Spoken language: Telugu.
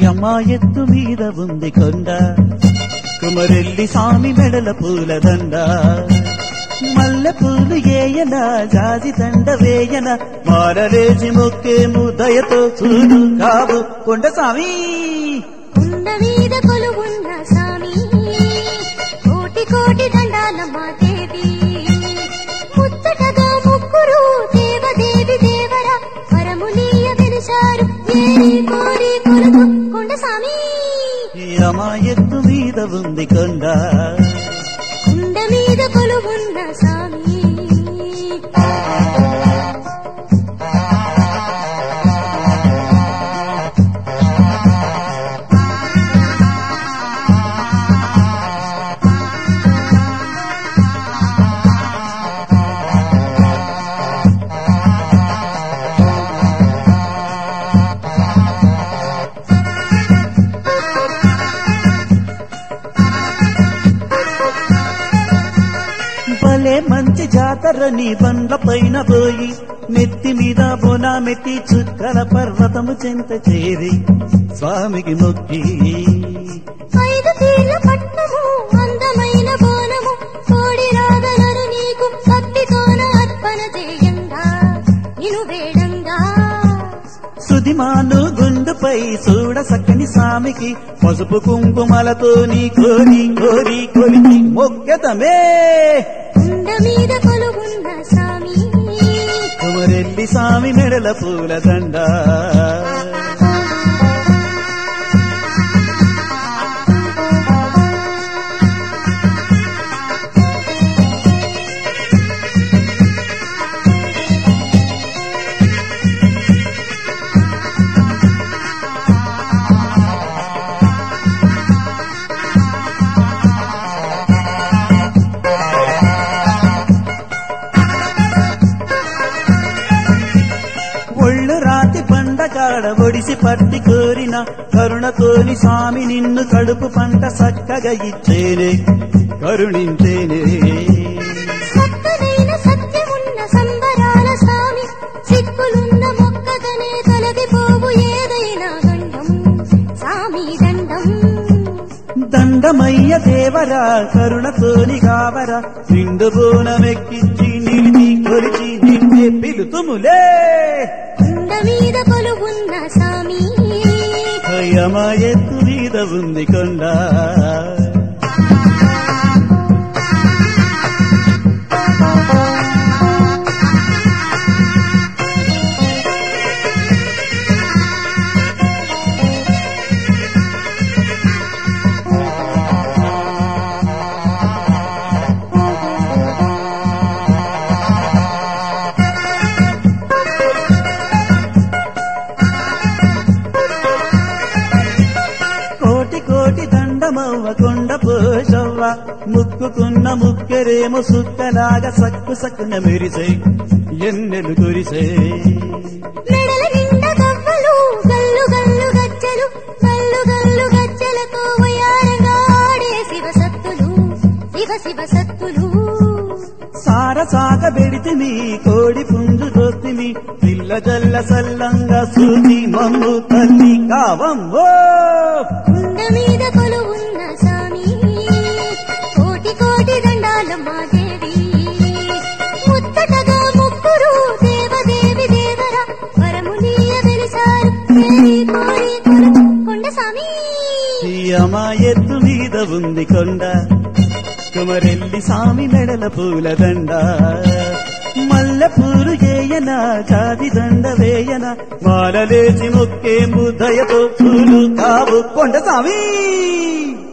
యమ్మ ఎత్తు మీద ఉంది కొండ కుమరెల్లి సామి మెడల పూలదండ మల్లె పూలు ఏయన జాజి దండ వేయన మారలేసి మొక్కేము దయతో చూడు కావు కొండ సామి కుండ మీద కొలువున్న సామి కోటి కోటి దండాల మా దేవి ముచ్చటగా ముగ్గురు దేవదేవి దేవర వరములీయ వెలిశారు ఏరి కోరి కొలుకు కొండ సామి యమ ఎత్తు మీద ఉంది కొండ కుండ మీద కొలువున్న సామి భలే మంచి జాతర నీ బండ్ల పైన పోయి నెత్తి మీద బోనామెట్టి చుక్కల పర్వతము చెంత చేరి స్వామికి మొక్కి ఐదు తీర్ల పట్నము అందమైన బోనము కోడి రాగలరు నీకు భక్తితోన అర్పణ చేయంగా ఇను వేడంగా సుదిమాను గుండుపై చూడ సక్కని స్వామికి పసుపు కుంకుమలతో నీ కోరి కోరి కొలికి మొక్కదమే కుండ మీద కొలువున్న సామి కుమరెల్లి స్వామి మెడల పూలదండ ఒళ్ళు రాతి పండకాడ ఒడిసి పట్టి కోరిన కరుణతోని స్వామి నిన్ను కడుపు పంట చక్కగా ఇచ్చేనే కరుణించేనే సత్తనైన సత్యమున్న సంబరాల స్వామి సిక్కులున్న మొక్కగనే తొలగిపోవు ఏదైనా గండం సామి దండం దండమయ్య దేవరా కరుణతోని కావరా నిండు బోనమెక్కించి నిలిచి కొలిచి నిన్నే పిలుతుములే కుండ మీద కొలువున్న సామి అయ్యమ ఎత్తు మీద ఉంది కొండ కోటి కోటి దండమవ్వ కొండ పోషవ్వ ముక్కుకున్న ముక్కెరేమో సుక్కలాగా సక్కు సక్కున మెరిసే ఎన్నెలు కురిసే మెడల నిండా గవ్వలు గల్లు గల్లు గజ్జలు గల్లు గల్లు గజ్జలతో వయారంగా ఆడే శివ సత్తులు శివ శివ సత్తులు సార సాగ బెడితిమి కోడి పుంజు దోస్తిమి పిల్ల జల్ల సల్లంగా సూచి మమ్ము తల్లి కావమ్మో కుండ మీద కొలువున్న సామి కోటి కోటి దండాల మా దేవి ముత్తటగా ముగ్గురు దేవదేవి దేవర వరములీయ వెలిసారు ఏరి కోరి కొరకు కొండ సామి అమ్మ ఎత్తు మీద ఉంది కొండ కుమరెల్లి సామి మెడల పూలదండ మల్లె పూలు ఏయన జాతి దండ వేయన మాలలేసి మొక్కేంబు దయతో పూలు కావు కొండ సామి